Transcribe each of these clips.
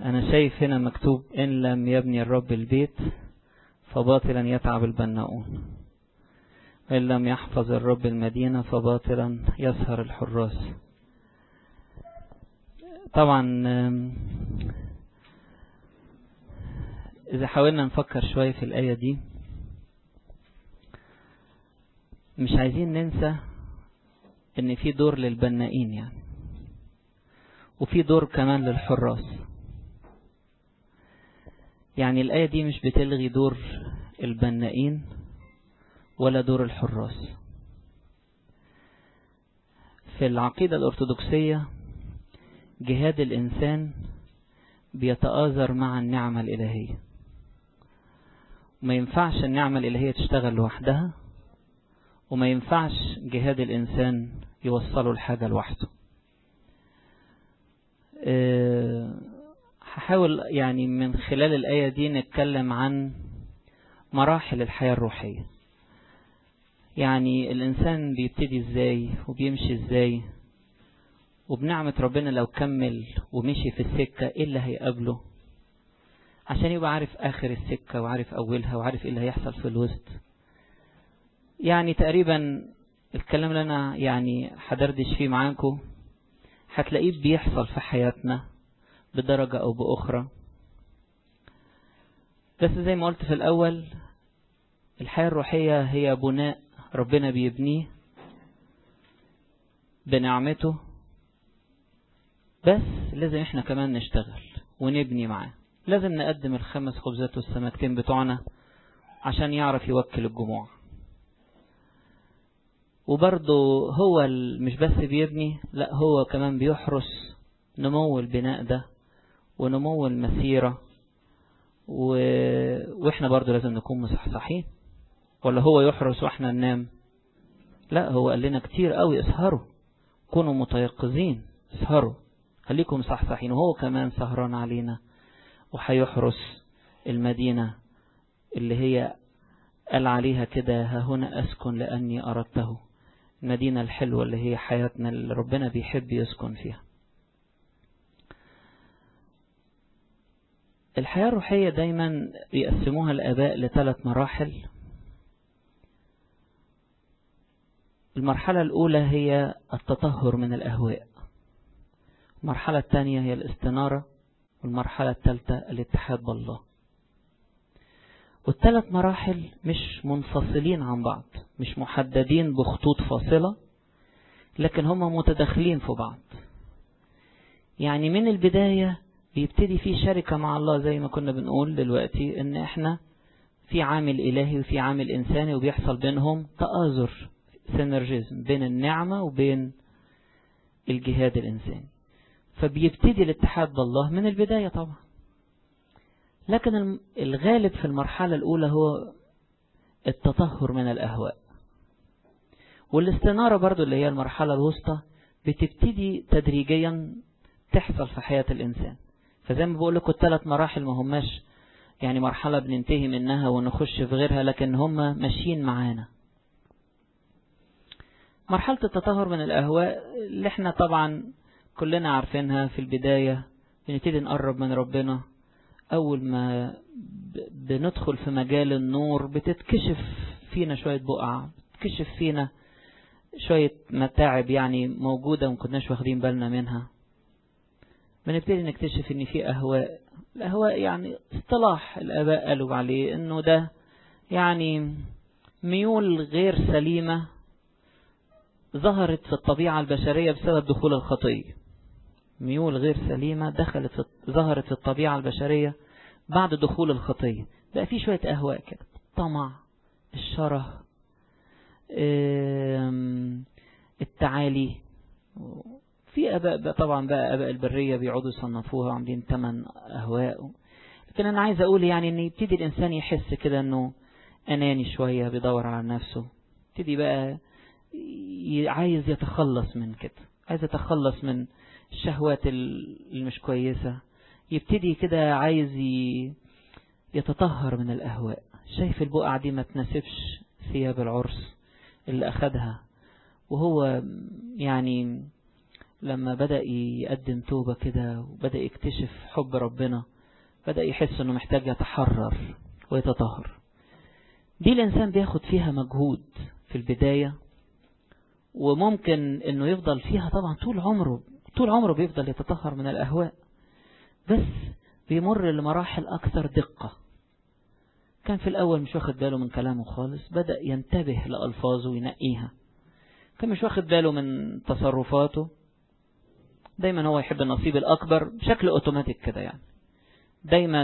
أنا شايف هنا مكتوب إن لم يبني الرب البيت فباطلا يتعب البناؤون وإن لم يحفظ الرب المدينة فباطلا يسهر الحراس طبعا إذا حاولنا نفكر شوية في الآية دي مش عايزين ننسى إن في دور للبنائين يعني وفي دور كمان للحراس يعني الآية دي مش بتلغي دور البنائين ولا دور الحراس في العقيدة الأرثوذكسية جهاد الإنسان بيتآزر مع النعمة الإلهية وما ينفعش النعمة الإلهية تشتغل لوحدها وما ينفعش جهاد الإنسان يوصله الحاجة لوحده هحاول يعني من خلال الآية دي نتكلم عن مراحل الحياة الروحية يعني الإنسان بيبتدي إزاي وبيمشي إزاي وبنعمة ربنا لو كمل ومشي في السكة إيه اللي هيقابله عشان يبقى عارف آخر السكة وعارف أولها وعارف إيه اللي هيحصل في الوسط يعني تقريبا الكلام اللي أنا يعني حدردش فيه معاكم هتلاقيه بيحصل في حياتنا بدرجة أو بأخرى بس زي ما قلت في الأول الحياة الروحية هي بناء ربنا بيبنيه بنعمته بس لازم احنا كمان نشتغل ونبني معاه لازم نقدم الخمس خبزات والسمكتين بتوعنا عشان يعرف يوكل الجموع وبرضه هو مش بس بيبني لا هو كمان بيحرس نمو البناء ده ونمو المسيرة و... واحنا برضه لازم نكون مصحصحين ولا هو يحرس واحنا ننام لا هو قال لنا كتير قوي اسهروا كونوا متيقظين اسهروا خليكم صحصحين وهو كمان سهران علينا وهيحرس المدينة اللي هي قال عليها كده ها هنا أسكن لأني أردته المدينة الحلوة اللي هي حياتنا اللي ربنا بيحب يسكن فيها الحياة الروحية دايما بيقسموها الآباء لثلاث مراحل المرحلة الأولى هي التطهر من الأهواء المرحلة الثانية هي الاستنارة والمرحلة الثالثة الاتحاد بالله والثلاث مراحل مش منفصلين عن بعض مش محددين بخطوط فاصلة لكن هم متداخلين في بعض يعني من البداية بيبتدي في شركة مع الله زي ما كنا بنقول دلوقتي ان احنا في عامل الهي وفي عامل انساني وبيحصل بينهم تآزر سينرجيزم بين النعمة وبين الجهاد الانساني فبيبتدي الاتحاد بالله من البداية طبعا لكن الغالب في المرحلة الأولى هو التطهر من الأهواء والاستنارة برضو اللي هي المرحلة الوسطى بتبتدي تدريجيا تحصل في حياة الإنسان فزي ما بقول لكم الثلاث مراحل ما هماش يعني مرحلة بننتهي منها ونخش في غيرها لكن هم ماشيين معانا مرحلة التطهر من الأهواء اللي احنا طبعا كلنا عارفينها في البداية بنبتدي نقرب من ربنا أول ما بندخل في مجال النور بتتكشف فينا شوية بقع بتتكشف فينا شوية متاعب يعني موجودة وما كناش واخدين بالنا منها بنبتدي نكتشف ان في اهواء الاهواء يعني اصطلاح الاباء قالوا عليه انه ده يعني ميول غير سليمة ظهرت في الطبيعة البشرية بسبب دخول الخطية ميول غير سليمة دخلت في ظهرت في الطبيعة البشرية بعد دخول الخطية بقى في شوية أهواء كده الطمع الشره التعالي في أباء بقى طبعا بقى أباء البرية بيقعدوا يصنفوها وعاملين ثمان أهواء لكن أنا عايز أقول يعني إن يبتدي الإنسان يحس كده إنه أناني شوية بيدور على نفسه يبتدي بقى عايز يتخلص من كده عايز يتخلص من الشهوات اللي مش كويسة يبتدي كده عايز يتطهر من الأهواء شايف البقع دي ما تناسبش ثياب العرس اللي أخدها وهو يعني لما بدأ يقدم توبة كده وبدأ يكتشف حب ربنا بدأ يحس انه محتاج يتحرر ويتطهر دي الانسان بياخد فيها مجهود في البداية وممكن انه يفضل فيها طبعا طول عمره طول عمره بيفضل يتطهر من الاهواء بس بيمر لمراحل اكثر دقة كان في الاول مش واخد باله من كلامه خالص بدأ ينتبه لألفاظه وينقيها كان مش واخد باله من تصرفاته دايما هو يحب النصيب الأكبر بشكل أوتوماتيك كده يعني دايما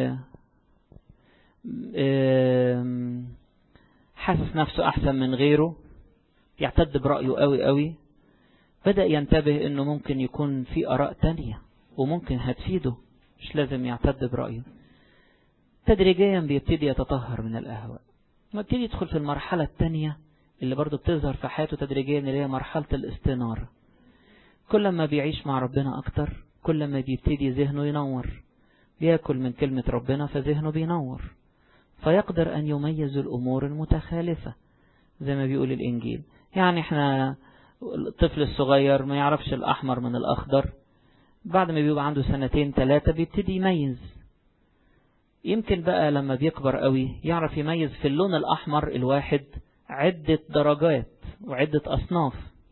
حاسس نفسه أحسن من غيره يعتد برأيه قوي قوي بدأ ينتبه أنه ممكن يكون في أراء تانية وممكن هتفيده مش لازم يعتد برأيه تدريجيا بيبتدي يتطهر من الأهواء ما يبتدي يدخل في المرحلة التانية اللي برضو بتظهر في حياته تدريجيا اللي هي مرحلة الاستنارة كل ما بيعيش مع ربنا أكتر كل ما بيبتدي ذهنه ينور بياكل من كلمة ربنا فذهنه بينور فيقدر أن يميز الأمور المتخالفة زي ما بيقول الإنجيل يعني احنا الطفل الصغير ما يعرفش الأحمر من الأخضر بعد ما بيبقى عنده سنتين ثلاثة بيبتدي يميز يمكن بقى لما بيكبر قوي يعرف يميز في اللون الأحمر الواحد عدة درجات وعدة أصناف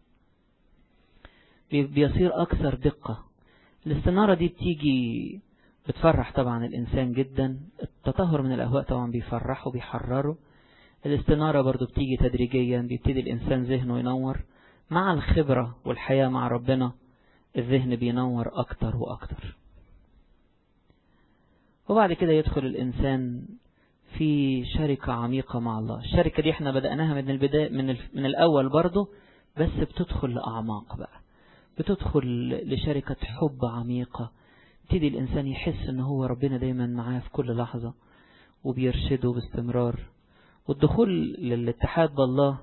بيصير أكثر دقة الاستنارة دي بتيجي بتفرح طبعا الإنسان جدا التطهر من الأهواء طبعا بيفرحه بيحرره الاستنارة برضو بتيجي تدريجيا بيبتدي الإنسان ذهنه ينور مع الخبرة والحياة مع ربنا الذهن بينور أكتر وأكتر وبعد كده يدخل الإنسان في شركة عميقة مع الله الشركة دي احنا بدأناها من البداية من, من الأول برضو بس بتدخل لأعماق بقى بتدخل لشركة حب عميقة يبتدي الإنسان يحس ان هو ربنا دايما معاه في كل لحظة وبيرشده باستمرار والدخول للاتحاد بالله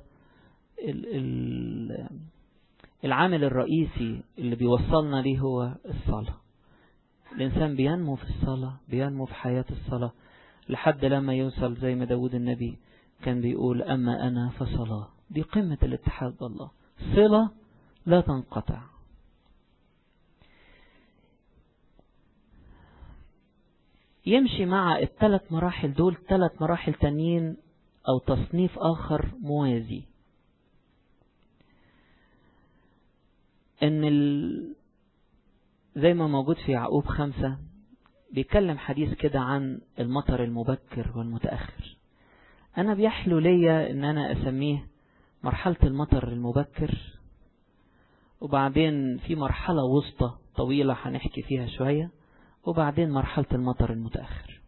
العامل الرئيسي اللي بيوصلنا ليه هو الصلاة الإنسان بينمو في الصلاة بينمو في حياة الصلاة لحد لما يوصل زي ما داود النبي كان بيقول أما أنا فصلاة دي قمة الاتحاد بالله صلة لا تنقطع يمشي مع الثلاث مراحل دول ثلاث مراحل تانيين أو تصنيف آخر موازي إن ال... زي ما موجود في يعقوب خمسة بيتكلم حديث كده عن المطر المبكر والمتأخر أنا بيحلو ليا إن أنا أسميه مرحلة المطر المبكر وبعدين في مرحلة وسطى طويلة هنحكي فيها شوية وبعدين مرحلة المطر المتأخر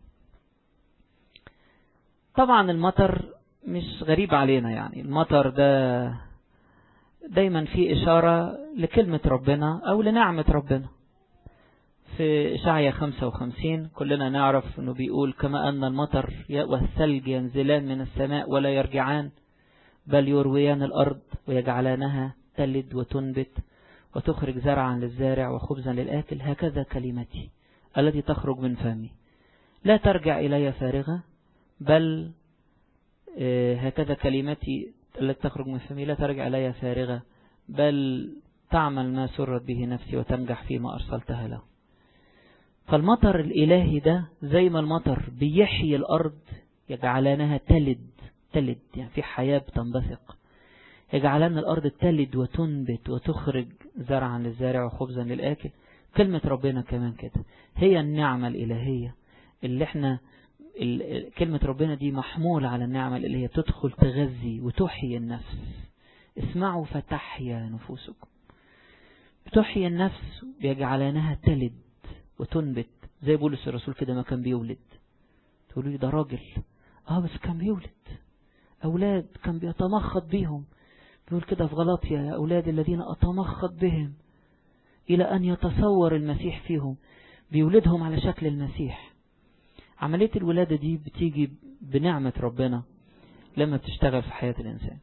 طبعا المطر مش غريب علينا يعني المطر ده دايما في إشارة لكلمة ربنا أو لنعمة ربنا في إشعيا 55 كلنا نعرف أنه بيقول كما أن المطر والثلج ينزلان من السماء ولا يرجعان بل يرويان الأرض ويجعلانها تلد وتنبت وتخرج زرعا للزارع وخبزا للآكل هكذا كلمتي التي تخرج من فمي لا ترجع إلي فارغة بل هكذا كلمتي التي تخرج من فمي لا ترجع إلي فارغة بل تعمل ما سرت به نفسي وتنجح فيما أرسلتها له فالمطر الإلهي ده زي ما المطر بيحيي الأرض يجعلانها تلد تلد يعني في حياة بتنبثق يجعلان الأرض تلد وتنبت وتخرج زرعا للزارع وخبزا للآكل كلمة ربنا كمان كده هي النعمة الإلهية اللي احنا كلمة ربنا دي محمولة على النعمة الإلهية تدخل تغذي وتحيي النفس اسمعوا فتحيا نفوسكم بتحيي النفس بيجعلانها تلد وتنبت زي بولس الرسول كده ما كان بيولد تقولوا لي ده راجل اه بس كان بيولد أولاد كان بيتمخض بيهم بيقول كده في غلطيا يا أولاد الذين أتمخض بهم إلى أن يتصور المسيح فيهم بيولدهم على شكل المسيح عملية الولادة دي بتيجي بنعمة ربنا لما بتشتغل في حياة الإنسان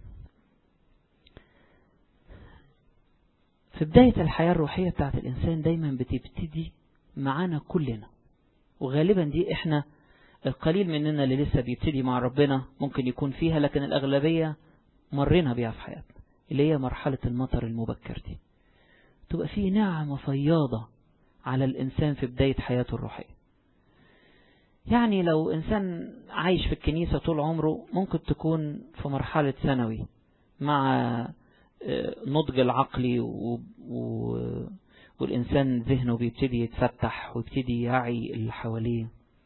في بداية الحياة الروحية بتاعت الإنسان دايما بتبتدي معانا كلنا وغالبا دي احنا القليل مننا اللي لسه بيبتدي مع ربنا ممكن يكون فيها لكن الأغلبية مرينا بيها في حياتنا اللي هي مرحلة المطر المبكر دي تبقى فيه نعمة فياضة على الإنسان في بداية حياته الروحية يعني لو إنسان عايش في الكنيسة طول عمره ممكن تكون في مرحلة ثانوي مع نضج العقلي و... و... والإنسان ذهنه بيبتدي يتفتح ويبتدي يعي اللي حواليه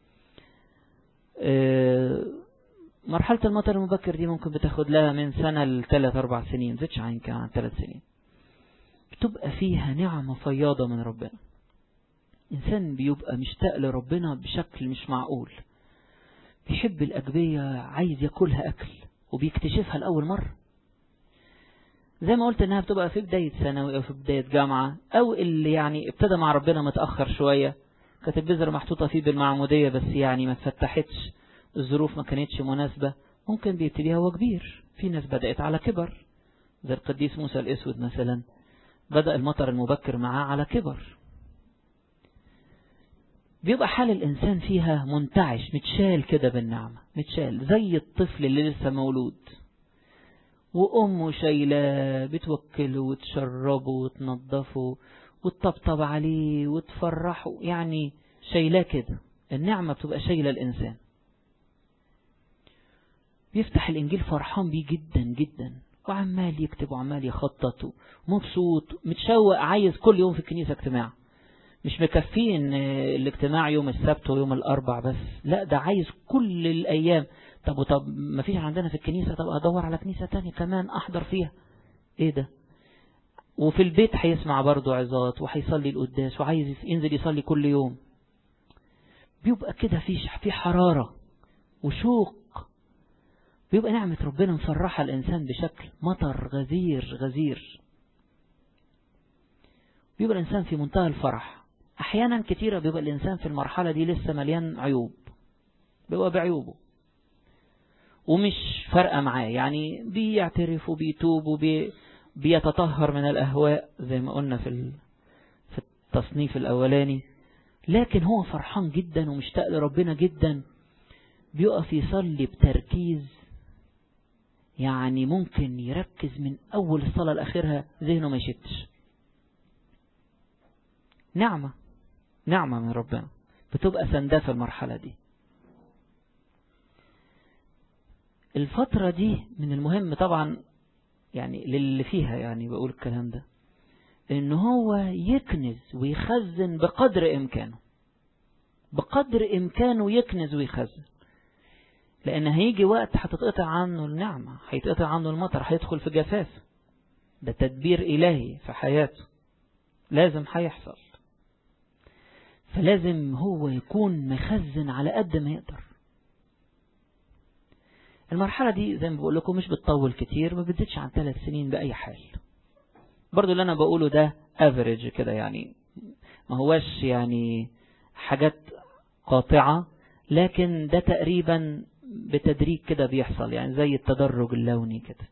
مرحلة المطر المبكر دي ممكن بتاخد لها من سنة لثلاث أربع سنين زيتش عن كمان ثلاث سنين بتبقى فيها نعمة فياضة من ربنا إنسان بيبقى مشتاق لربنا بشكل مش معقول بيحب الأجبية عايز ياكلها أكل وبيكتشفها لأول مرة زي ما قلت انها بتبقى في بداية ثانوي او في بداية جامعة او اللي يعني ابتدى مع ربنا متأخر شوية كانت البذرة محطوطة فيه بالمعمودية بس يعني ما اتفتحتش الظروف ما كانتش مناسبة ممكن بيبتديها هو كبير في ناس بدأت على كبر زي القديس موسى الاسود مثلا بدأ المطر المبكر معاه على كبر بيبقى حال الإنسان فيها منتعش متشال كده بالنعمة متشال زي الطفل اللي لسه مولود وأمه شايلاه بتوكله وتشربه وتنظفه وتطبطب عليه وتفرحه يعني شايلاه كده النعمة بتبقى شايلة الإنسان بيفتح الإنجيل فرحان بيه جدا جدا وعمال يكتب وعمال يخطط ومبسوط متشوق عايز كل يوم في الكنيسة اجتماع مش مكفيه ان الاجتماع يوم السبت ويوم الاربع بس لا ده عايز كل الايام طب وطب ما فيش عندنا في الكنيسة طب ادور على كنيسة تانية كمان احضر فيها ايه ده وفي البيت هيسمع برضه عظات وهيصلي القداس وعايز ينزل يصلي كل يوم بيبقى كده في في حرارة وشوق بيبقى نعمة ربنا مفرحة الإنسان بشكل مطر غزير غزير بيبقى الإنسان في منتهى الفرح أحيانا كتيرة بيبقى الإنسان في المرحلة دي لسه مليان عيوب بيبقى بعيوبه ومش فارقة معاه يعني بيعترف وبيتوب وبيتطهر من الأهواء زي ما قلنا في في التصنيف الأولاني لكن هو فرحان جدا ومشتاق لربنا جدا بيقف يصلي بتركيز يعني ممكن يركز من أول الصلاة لآخرها ذهنه ما يشتش نعمة نعمة من ربنا بتبقى سنداه في المرحلة دي الفترة دي من المهم طبعا يعني للي فيها يعني بقول الكلام ده ان هو يكنز ويخزن بقدر امكانه بقدر امكانه يكنز ويخزن لان هيجي وقت هتتقطع عنه النعمة هيتقطع عنه المطر هيدخل في جفاف ده تدبير الهي في حياته لازم هيحصل فلازم هو يكون مخزن على قد ما يقدر المرحلة دي زي ما بقول لكم مش بتطول كتير ما بتزيدش عن ثلاث سنين بأي حال برضو اللي أنا بقوله ده افريج كده يعني ما هواش يعني حاجات قاطعة لكن ده تقريبا بتدريج كده بيحصل يعني زي التدرج اللوني كده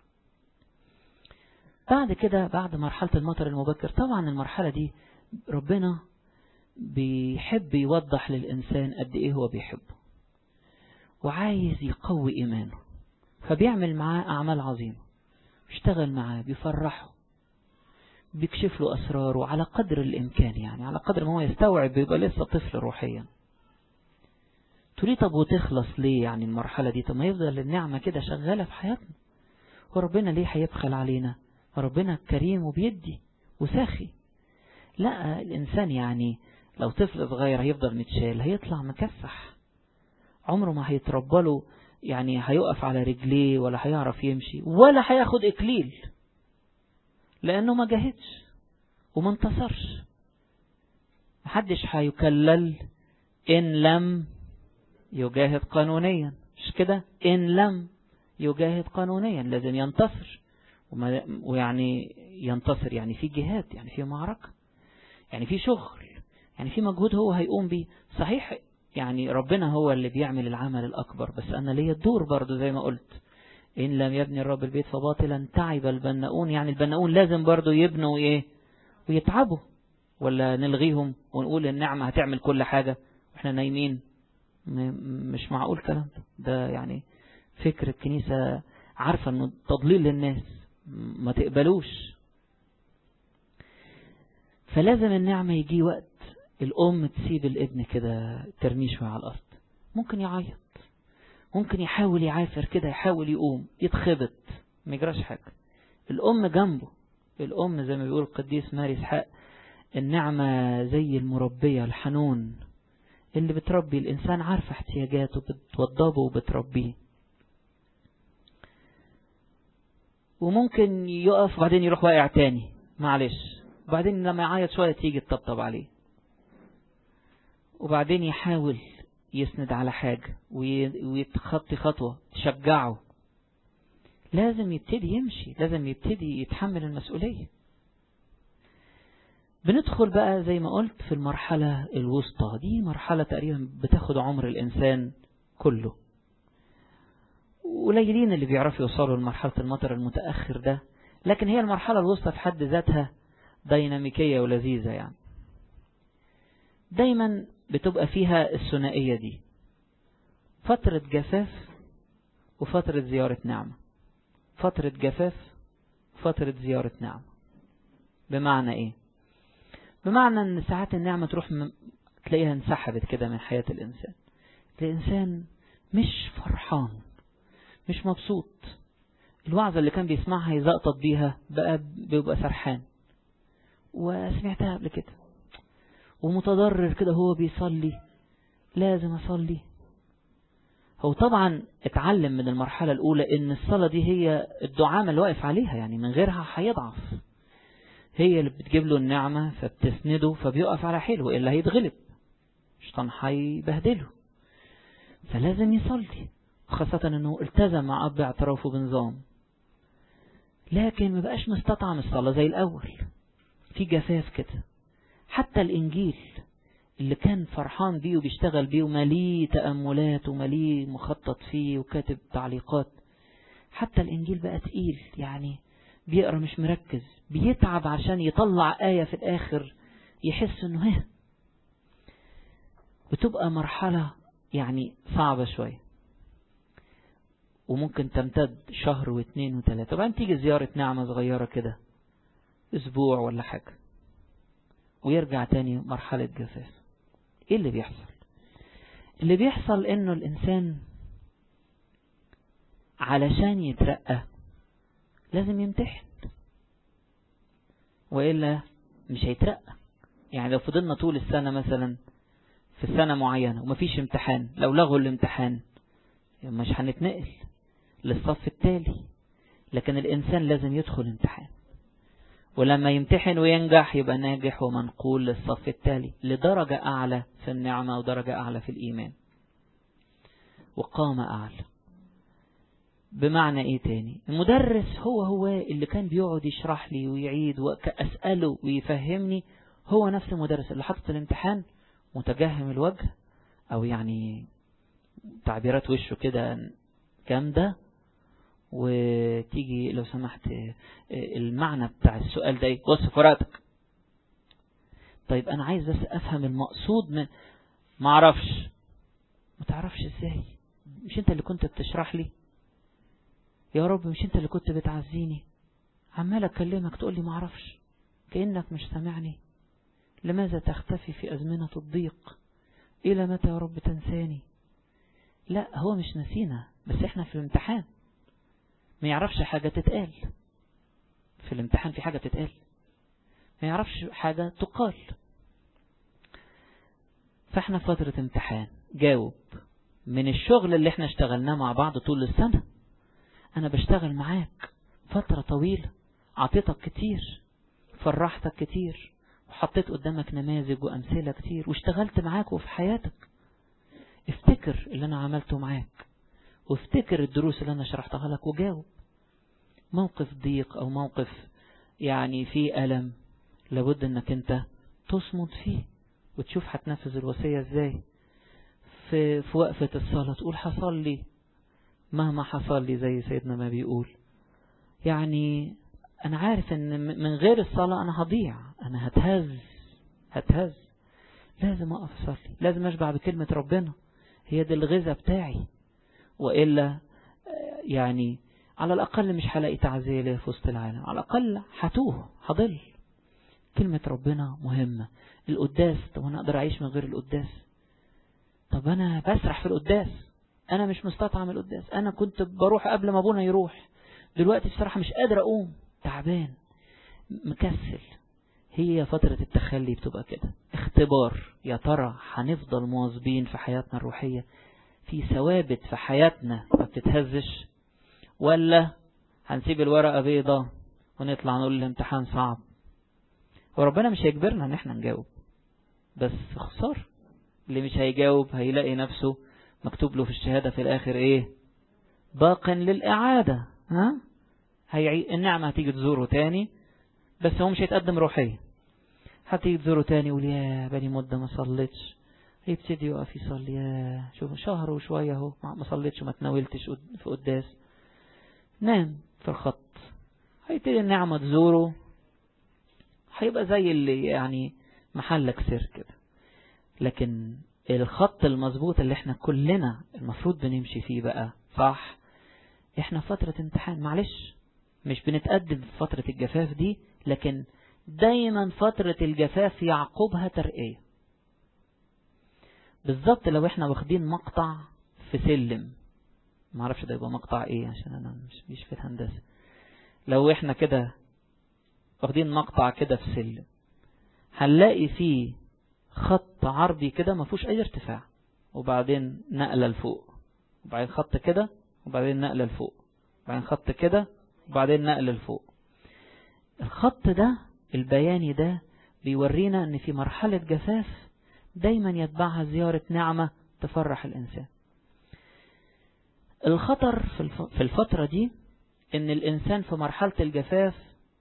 بعد كده بعد مرحلة المطر المبكر طبعا المرحلة دي ربنا بيحب يوضح للإنسان قد إيه هو بيحبه وعايز يقوي إيمانه فبيعمل معاه أعمال عظيمة بيشتغل معاه بيفرحه بيكشف له أسراره على قدر الإمكان يعني على قدر ما هو يستوعب بيبقى لسه طفل روحيا تقولي طب وتخلص ليه يعني المرحلة دي طب ما يفضل النعمة كده شغالة في حياتنا وربنا ليه هيبخل علينا ربنا كريم وبيدي وساخي لا الإنسان يعني لو طفل صغير هيفضل متشال هيطلع مكسح عمره ما هيتربى له يعني هيقف على رجليه ولا هيعرف يمشي ولا هياخد إكليل لأنه ما جاهدش وما انتصرش محدش هيكلل إن لم يجاهد قانونيا مش كده إن لم يجاهد قانونيا لازم ينتصر ويعني ينتصر يعني في جهاد يعني في معركة يعني في شغل يعني في مجهود هو هيقوم بيه صحيح يعني ربنا هو اللي بيعمل العمل الأكبر بس أنا ليا الدور برضو زي ما قلت إن لم يبني الرب البيت فباطلا تعب البناؤون يعني البناؤون لازم برضو يبنوا إيه ويتعبوا ولا نلغيهم ونقول النعمة هتعمل كل حاجة وإحنا نايمين مش معقول كلام ده يعني فكر الكنيسة عارفة أنه تضليل للناس ما تقبلوش فلازم النعمة يجي وقت الأم تسيب الابن كده ترميه شوية على الأرض ممكن يعيط ممكن يحاول يعافر كده يحاول يقوم يتخبط ما يجراش حاجة الأم جنبه الأم زي ما بيقول القديس ماري اسحاق النعمة زي المربية الحنون اللي بتربي الإنسان عارفة احتياجاته بتوضبه وبتربيه وممكن يقف وبعدين يروح واقع تاني معلش وبعدين لما يعيط شوية تيجي تطبطب عليه وبعدين يحاول يسند على حاجة ويتخطي خطوة تشجعه لازم يبتدي يمشي لازم يبتدي يتحمل المسؤولية بندخل بقى زي ما قلت في المرحلة الوسطى دي مرحلة تقريبا بتاخد عمر الإنسان كله قليلين اللي بيعرفوا يوصلوا لمرحلة المطر المتأخر ده لكن هي المرحلة الوسطى في حد ذاتها ديناميكية ولذيذة يعني دايما بتبقى فيها الثنائية دي فترة جفاف وفترة زيارة نعمة فترة جفاف فترة زيارة نعمة بمعنى ايه بمعنى ان ساعات النعمة تروح م... تلاقيها انسحبت كده من حياة الانسان الانسان مش فرحان مش مبسوط الوعظة اللي كان بيسمعها يزقطط بيها بقى بيبقى سرحان وسمعتها قبل كده ومتضرر كده هو بيصلي لازم أصلي هو طبعا اتعلم من المرحلة الأولى إن الصلاة دي هي الدعامة اللي واقف عليها يعني من غيرها هيضعف هي اللي بتجيب له النعمة فبتسنده فبيقف على حيله إلا هيتغلب الشيطان هيبهدله فلازم يصلي خاصة انه التزم مع اب اعترافه بنظام لكن ما بقاش مستطعم الصلاة زي الاول في جفاف كده حتى الانجيل اللي كان فرحان بيه وبيشتغل بيه ومليه تأملات ومليه مخطط فيه وكاتب تعليقات حتى الانجيل بقى تقيل يعني بيقرا مش مركز بيتعب عشان يطلع آية في الاخر يحس انه ها بتبقى مرحلة يعني صعبة شوية وممكن تمتد شهر واثنين وثلاثة وبعدين تيجي زيارة نعمة صغيرة كده اسبوع ولا حاجة ويرجع تاني مرحلة جفاف ايه اللي بيحصل اللي بيحصل انه الانسان علشان يترقى لازم يمتحن وإلا مش هيترقى يعني لو فضلنا طول السنة مثلا في سنة معينة ومفيش امتحان لو لغوا الامتحان مش هنتنقل للصف التالي لكن الإنسان لازم يدخل امتحان ولما يمتحن وينجح يبقى ناجح ومنقول للصف التالي لدرجة أعلى في النعمة ودرجة أعلى في الإيمان وقامة أعلى بمعنى ايه تاني المدرس هو هو اللي كان بيقعد يشرح لي ويعيد وأسأله ويفهمني هو نفس المدرس اللي حطت الامتحان متجهم الوجه او يعني تعبيرات وشه كده جامدة وتيجي لو سمحت المعنى بتاع السؤال ده بص في ورقتك طيب انا عايز بس افهم المقصود من ما اعرفش ما تعرفش ازاي مش انت اللي كنت بتشرح لي يا رب مش انت اللي كنت بتعزيني عمال اكلمك تقول لي ما اعرفش كأنك مش سامعني لماذا تختفي في أزمنة الضيق إلى متى يا رب تنساني لا هو مش نسينا بس احنا في الامتحان ما يعرفش حاجة تتقال في الامتحان في حاجة تتقال ما يعرفش حاجة تقال فاحنا في فترة امتحان جاوب من الشغل اللي احنا اشتغلناه مع بعض طول السنة انا بشتغل معاك فترة طويلة عطيتك كتير فرحتك كتير وحطيت قدامك نماذج وأمثلة كتير واشتغلت معاك وفي حياتك افتكر اللي أنا عملته معاك وافتكر الدروس اللي أنا شرحتها لك وجاوب موقف ضيق أو موقف يعني فيه ألم لابد أنك أنت تصمد فيه وتشوف هتنفذ الوصية ازاي في, في وقفة الصلاة تقول حصل لي مهما حصل لي زي سيدنا ما بيقول يعني أنا عارف أن من غير الصلاة أنا هضيع أنا هتهز هتهز لازم أقف أصلي لازم أشبع بكلمة ربنا هي دي الغذاء بتاعي وإلا يعني على الأقل مش هلاقي تعزية ليا في وسط العالم على الأقل هتوه هضل كلمة ربنا مهمة القداس طب أنا أقدر أعيش من غير القداس طب أنا بسرح في القداس أنا مش مستطعم القداس أنا كنت بروح قبل ما أبونا يروح دلوقتي بصراحة مش قادر أقوم تعبان مكسل هي فترة التخلي بتبقى كده اختبار يا ترى هنفضل مواظبين في حياتنا الروحية في ثوابت في حياتنا ما بتتهزش ولا هنسيب الورقة بيضة ونطلع نقول الامتحان صعب وربنا مش هيجبرنا ان احنا نجاوب بس خسار اللي مش هيجاوب هيلاقي نفسه مكتوب له في الشهادة في الاخر ايه باق للإعادة ها هيعي... النعمة هتيجي تزوره تاني بس هو مش هيتقدم روحيا هتيجي تزوره تاني يقول يا بني مدة ما صليتش يبتدي يقف يصلي يا شوف شهر وشوية اهو ما صليتش وما تناولتش في قداس نام في الخط هيبتدي النعمة تزوره هيبقى زي اللي يعني محلك سر كده لكن الخط المظبوط اللي احنا كلنا المفروض بنمشي فيه بقى صح احنا فترة امتحان معلش مش بنتقدم في فترة الجفاف دي لكن دايما فترة الجفاف يعقبها ترقية بالظبط لو احنا واخدين مقطع في سلم ما اعرفش ده يبقى مقطع ايه عشان انا مش مش في الهندسة لو احنا كده واخدين مقطع كده في سلم هنلاقي فيه خط عرضي كده ما فيهوش اي ارتفاع وبعدين نقلة لفوق وبعدين خط كده وبعدين نقلة لفوق وبعدين خط كده وبعدين نقلة لفوق الخط ده البياني ده بيورينا ان في مرحلة جفاف دايما يتبعها زيارة نعمة تفرح الإنسان الخطر في الفترة دي ان الإنسان في مرحلة الجفاف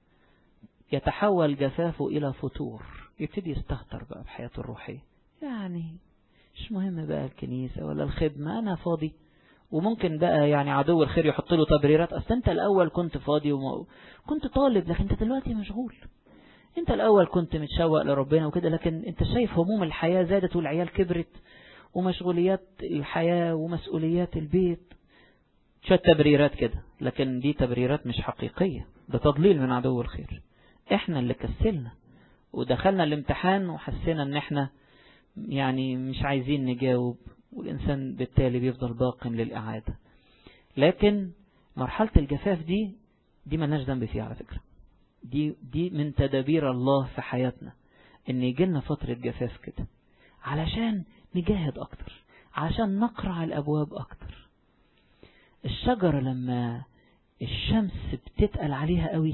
يتحول جفافه إلى فتور يبتدي يستهتر بقى بحياته الروحية يعني مش مهم بقى الكنيسة ولا الخدمة أنا فاضي وممكن بقى يعني عدو الخير يحط له تبريرات أصل أنت الأول كنت فاضي وكنت طالب لكن أنت دلوقتي مشغول أنت الأول كنت متشوق لربنا وكده لكن أنت شايف هموم الحياة زادت والعيال كبرت ومشغوليات الحياة ومسؤوليات البيت شوية تبريرات كده لكن دي تبريرات مش حقيقية ده تضليل من عدو الخير احنا اللي كسلنا ودخلنا الامتحان وحسينا ان احنا يعني مش عايزين نجاوب والإنسان بالتالي بيفضل باق للإعادة لكن مرحلة الجفاف دي دي ملناش ذنب فيها على فكرة دي, دي من تدابير الله في حياتنا ان يجي لنا فترة جفاف كده علشان نجاهد اكتر علشان نقرع الابواب اكتر الشجرة لما الشمس بتتقل عليها قوي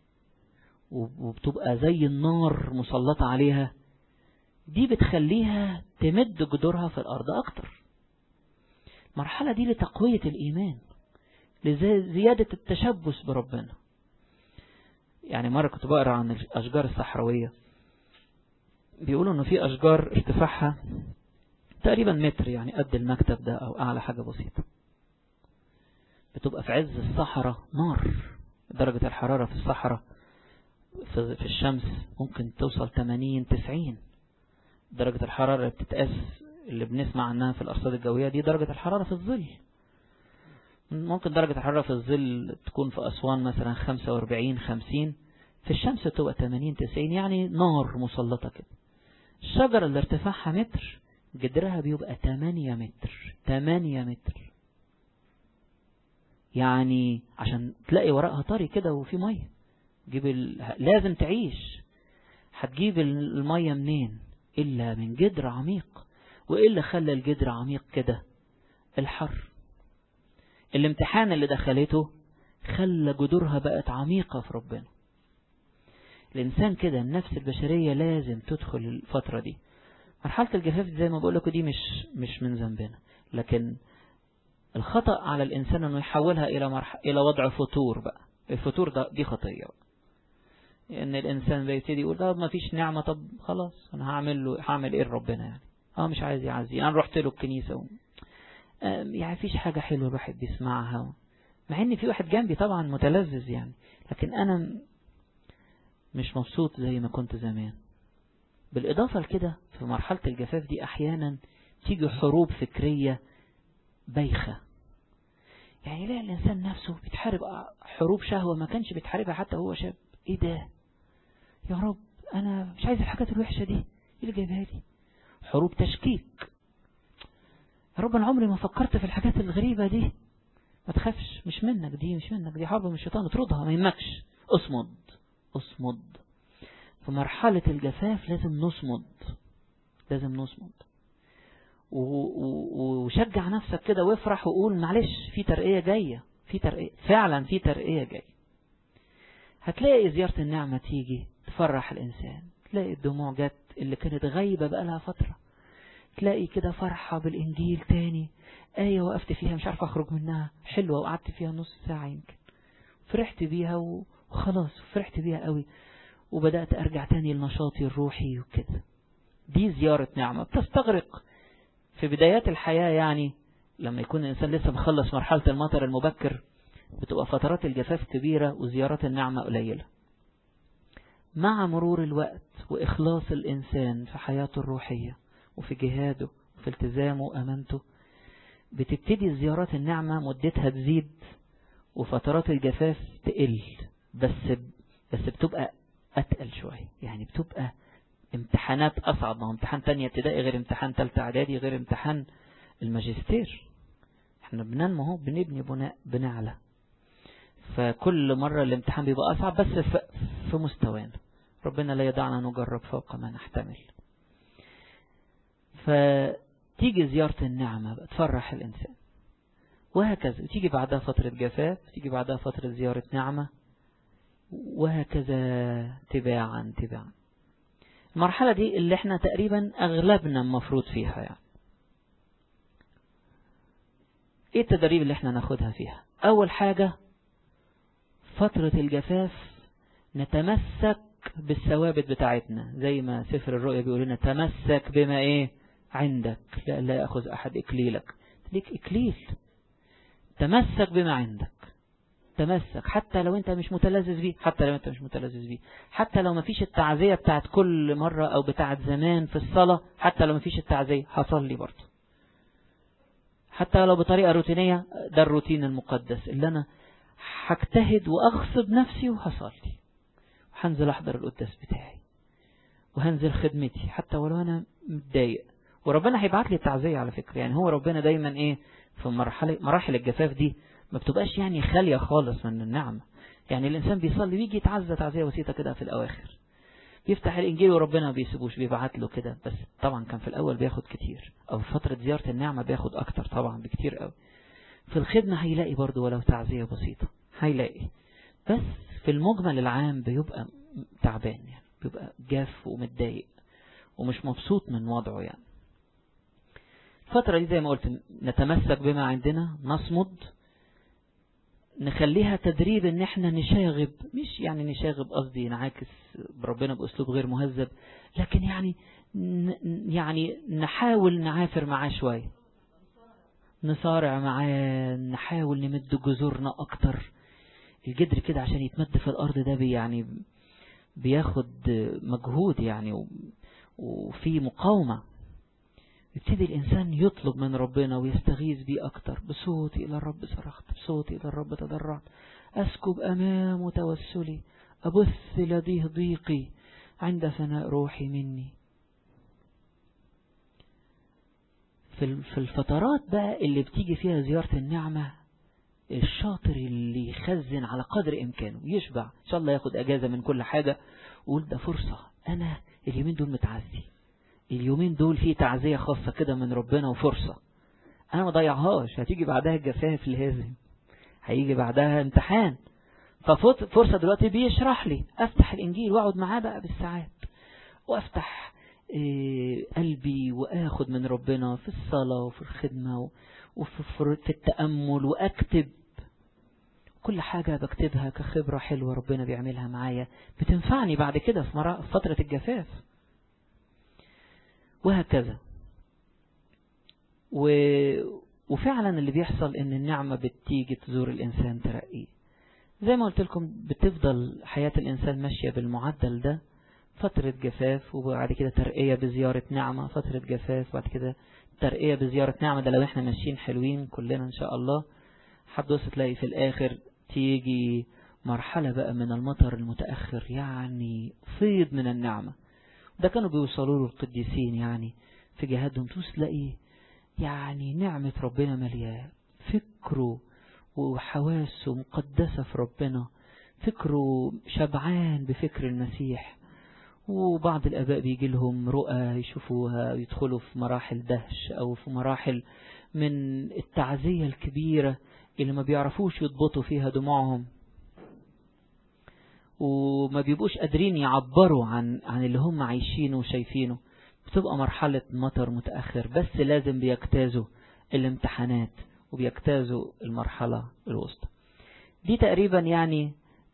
وبتبقى زي النار مسلطة عليها دي بتخليها تمد جذورها في الأرض أكتر المرحلة دي لتقوية الإيمان لزيادة التشبث بربنا يعني مرة كنت بقرأ عن الأشجار الصحراوية بيقولوا أنه في أشجار ارتفاعها تقريبا متر يعني قد المكتب ده أو أعلى حاجة بسيطة بتبقى في عز الصحراء نار درجة الحرارة في الصحراء في الشمس ممكن توصل 80 90 درجة الحرارة اللي بتتقاس اللي بنسمع عنها في الأرصاد الجوية دي درجة الحرارة في الظل ممكن درجة الحرارة في الظل تكون في أسوان مثلا 45 50 في الشمس تبقى 80 90 يعني نار مسلطة كده الشجرة اللي ارتفاعها متر جدرها بيبقى 8 متر 8 متر يعني عشان تلاقي ورقها طري كده وفي مية جيب ال... لازم تعيش هتجيب المية منين إلا من جدر عميق وإيه اللي خلى الجدر عميق كده الحر الامتحان اللي دخلته خلى جذورها بقت عميقة في ربنا الإنسان كده النفس البشرية لازم تدخل الفترة دي مرحلة الجفاف زي ما بقول لكم دي مش مش من ذنبنا لكن الخطأ على الإنسان أنه يحولها إلى مرح... إلى وضع فتور بقى الفتور ده دي خطية بقى ان الانسان بيبتدي يقول طب ما فيش نعمة طب خلاص انا هعمل له هعمل ايه لربنا يعني اه مش عايز يعزي انا رحت له الكنيسة و... آه يعني فيش حاجة حلوة الواحد بيسمعها و... مع ان في واحد جنبي طبعا متلذذ يعني لكن انا مش مبسوط زي ما كنت زمان بالاضافة لكده في مرحلة الجفاف دي احيانا تيجي حروب فكرية بايخة يعني لا الانسان نفسه بيتحارب حروب شهوة ما كانش بيتحاربها حتى هو شاب ايه ده يا رب انا مش عايز الحاجات الوحشة دي ايه اللي جايبها لي حروب تشكيك يا رب انا عمري ما فكرت في الحاجات الغريبة دي ما تخافش مش منك دي مش منك دي حرب من الشيطان اطردها ما يهمكش اصمد اصمد في مرحلة الجفاف لازم نصمد لازم نصمد وشجع نفسك كده وافرح وقول معلش في ترقية جاية في ترقية فعلا في ترقية جاية هتلاقي زيارة النعمة تيجي تفرح الإنسان تلاقي الدموع جت اللي كانت غايبة بقالها فترة تلاقي كده فرحة بالإنجيل تاني آية وقفت فيها مش عارف أخرج منها حلوة وقعدت فيها نص ساعة يمكن فرحت بيها وخلاص فرحت بيها قوي وبدأت أرجع تاني لنشاطي الروحي وكده دي زيارة نعمة بتستغرق في بدايات الحياة يعني لما يكون الإنسان لسه مخلص مرحلة المطر المبكر بتبقى فترات الجفاف كبيرة وزيارات النعمة قليلة مع مرور الوقت وإخلاص الإنسان في حياته الروحية وفي جهاده وفي التزامه وأمانته بتبتدي زيارات النعمة مدتها تزيد وفترات الجفاف تقل بس بس بتبقى أتقل شوية يعني بتبقى امتحانات أصعب ما هو امتحان تانية ابتدائي غير امتحان تالتة إعدادي غير امتحان الماجستير احنا بننمو اهو بنبني بناء بنعلى فكل مرة الامتحان بيبقى أصعب بس في مستوانا ربنا لا يدعنا نجرب فوق ما نحتمل فتيجي زيارة النعمة بقى تفرح الإنسان وهكذا تيجي بعدها فترة جفاف تيجي بعدها فترة زيارة نعمة وهكذا تباعا تباعا المرحلة دي اللي احنا تقريبا أغلبنا المفروض فيها يعني ايه التدريب اللي احنا ناخدها فيها اول حاجة فترة الجفاف نتمسك بالثوابت بتاعتنا زي ما سفر الرؤيا بيقول لنا تمسك بما ايه عندك لا, لا يأخذ احد اكليلك ليك اكليل تمسك بما عندك تمسك حتى لو انت مش متلذذ بيه حتى لو انت مش متلذذ بيه حتى لو ما فيش التعزية بتاعت كل مرة او بتاعت زمان في الصلاة حتى لو ما فيش التعزية هصلي برضه حتى لو بطريقة روتينية ده الروتين المقدس اللي انا هجتهد واغصب نفسي وهصلي وهنزل احضر القداس بتاعي وهنزل خدمتي حتى ولو انا متضايق وربنا هيبعت لي التعزية على فكرة يعني هو ربنا دايما ايه في مرحلة مراحل الجفاف دي ما بتبقاش يعني خالية خالص من النعمة يعني الإنسان بيصلي ويجي يتعزى تعزية بسيطة كده في الأواخر يفتح الإنجيل وربنا ما بيسيبوش بيبعت له كده بس طبعا كان في الأول بياخد كتير أو في فترة زيارة النعمة بياخد أكتر طبعا بكتير قوي في الخدمة هيلاقي برضه ولو تعزية بسيطة هيلاقي بس في المجمل العام بيبقى تعبان يعني بيبقى جاف ومتضايق ومش مبسوط من وضعه يعني الفترة دي زي ما قلت نتمسك بما عندنا نصمد نخليها تدريب ان احنا نشاغب مش يعني نشاغب قصدي نعاكس ربنا باسلوب غير مهذب لكن يعني يعني نحاول نعافر معاه شوية نصارع معاه نحاول نمد جذورنا اكتر الجدر كده عشان يتمد في الارض ده بي يعني بياخد مجهود يعني وفي مقاومة يبتدي الإنسان يطلب من ربنا ويستغيث بيه أكتر بصوتي إلى الرب صرخت بصوتي إلى الرب تضرعت أسكب أمام توسلي أبث لديه ضيقي عند فناء روحي مني في الفترات بقى اللي بتيجي فيها زيارة النعمة الشاطر اللي يخزن على قدر إمكانه يشبع إن شاء الله ياخد أجازة من كل حاجة ويقول ده فرصة أنا اليومين دول متعزي اليومين دول في تعزية خاصة كده من ربنا وفرصة انا ما ضيعهاش هتيجي بعدها الجفاف لازم هيجي بعدها امتحان ففرصة دلوقتي بيشرح لي افتح الانجيل واقعد معاه بقى بالساعات وافتح إيه قلبي واخد من ربنا في الصلاة وفي الخدمة وفي في التأمل واكتب كل حاجة بكتبها كخبرة حلوة ربنا بيعملها معايا بتنفعني بعد كده في فترة الجفاف وهكذا و... وفعلا اللي بيحصل ان النعمة بتيجي تزور الانسان ترقيه زي ما قلت لكم بتفضل حياة الانسان ماشية بالمعدل ده فترة جفاف وبعد كده ترقية بزيارة نعمة فترة جفاف وبعد كده ترقية بزيارة نعمة ده لو احنا ماشيين حلوين كلنا ان شاء الله هتبص تلاقي في الاخر تيجي مرحلة بقى من المطر المتأخر يعني فيض من النعمة ده كانوا بيوصلوا له القديسين يعني في جهادهم تلاقي يعني نعمة ربنا ملياه فكره وحواسه مقدسة في ربنا فكره شبعان بفكر المسيح وبعض الآباء بيجي لهم رؤى يشوفوها ويدخلوا في مراحل دهش أو في مراحل من التعزية الكبيرة اللي ما بيعرفوش يضبطوا فيها دموعهم وما بيبقوش قادرين يعبروا عن عن اللي هم عايشينه وشايفينه بتبقى مرحلة مطر متأخر بس لازم بيجتازوا الامتحانات وبيجتازوا المرحلة الوسطى دي تقريبا يعني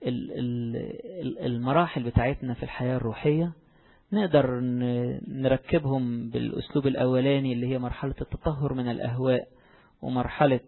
المراحل بتاعتنا في الحياة الروحية نقدر نركبهم بالأسلوب الأولاني اللي هي مرحلة التطهر من الأهواء ومرحلة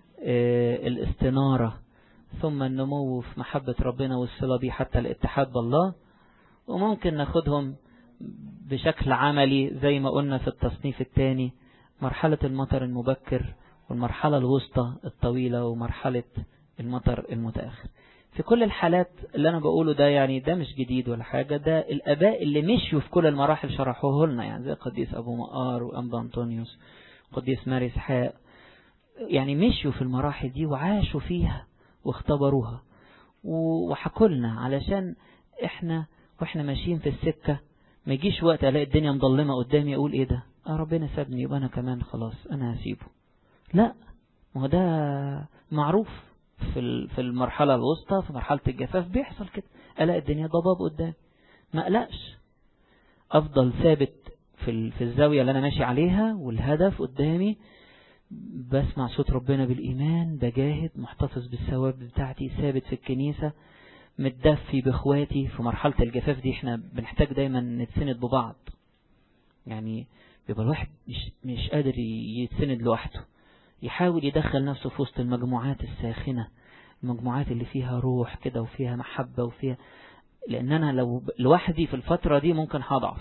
الاستنارة ثم النمو في محبة ربنا والصلة بيه حتى الاتحاد بالله وممكن ناخدهم بشكل عملي زي ما قلنا في التصنيف الثاني مرحلة المطر المبكر والمرحلة الوسطى الطويلة ومرحلة المطر المتأخر في كل الحالات اللي أنا بقوله ده يعني ده مش جديد ولا حاجة ده الأباء اللي مشوا في كل المراحل شرحوه لنا يعني زي قديس أبو مقار وأنبا أنطونيوس قديس ماري إسحاق يعني مشوا في المراحل دي وعاشوا فيها واختبروها وحكوا لنا علشان احنا واحنا ماشيين في السكة ما يجيش وقت الاقي الدنيا مظلمة قدامي اقول ايه ده اه ربنا سابني يبقى انا كمان خلاص انا هسيبه لا ما هو ده معروف في في المرحلة الوسطى في مرحلة الجفاف بيحصل كده الاقي الدنيا ضباب قدامي ما اقلقش افضل ثابت في في الزاوية اللي انا ماشي عليها والهدف قدامي بسمع صوت ربنا بالإيمان بجاهد محتفظ بالثواب بتاعتي ثابت في الكنيسة متدفي بإخواتي في مرحلة الجفاف دي احنا بنحتاج دايما نتسند ببعض يعني بيبقى الواحد مش, مش قادر يتسند لوحده يحاول يدخل نفسه في وسط المجموعات الساخنة المجموعات اللي فيها روح كده وفيها محبة وفيها لأن أنا لو لوحدي في الفترة دي ممكن هضعف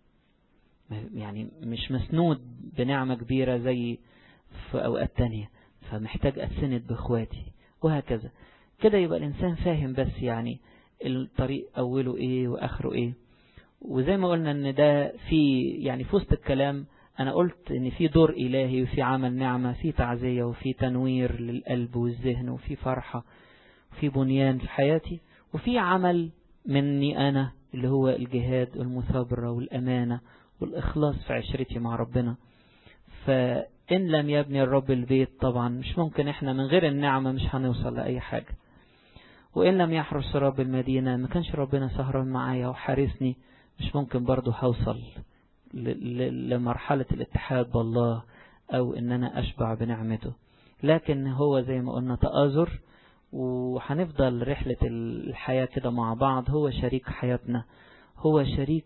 يعني مش مسنود بنعمة كبيرة زي في أوقات تانية فمحتاج أتسند بإخواتي وهكذا كده يبقى الإنسان فاهم بس يعني الطريق أوله إيه وآخره إيه وزي ما قلنا إن ده في يعني في وسط الكلام أنا قلت إن في دور إلهي وفي عمل نعمة في تعزية وفي تنوير للقلب والذهن وفي فرحة وفي بنيان في حياتي وفي عمل مني أنا اللي هو الجهاد والمثابرة والأمانة والإخلاص في عشرتي مع ربنا فإن لم يبني الرب البيت طبعا مش ممكن إحنا من غير النعمة مش هنوصل لأي حاجة وإن لم يحرس رب المدينة ما كانش ربنا سهران معايا وحارسني مش ممكن برضه هوصل لمرحلة الاتحاد بالله أو إن أنا أشبع بنعمته لكن هو زي ما قلنا تآزر وهنفضل رحلة الحياة كده مع بعض هو شريك حياتنا هو شريك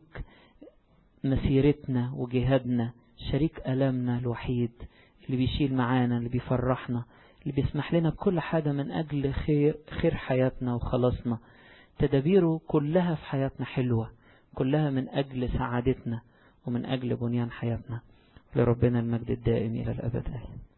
مسيرتنا وجهادنا شريك ألمنا الوحيد اللي بيشيل معانا اللي بيفرحنا اللي بيسمح لنا بكل حاجة من أجل خير, خير حياتنا وخلاصنا تدابيره كلها في حياتنا حلوة كلها من أجل سعادتنا ومن أجل بنيان حياتنا لربنا المجد الدائم إلى الأبد آمين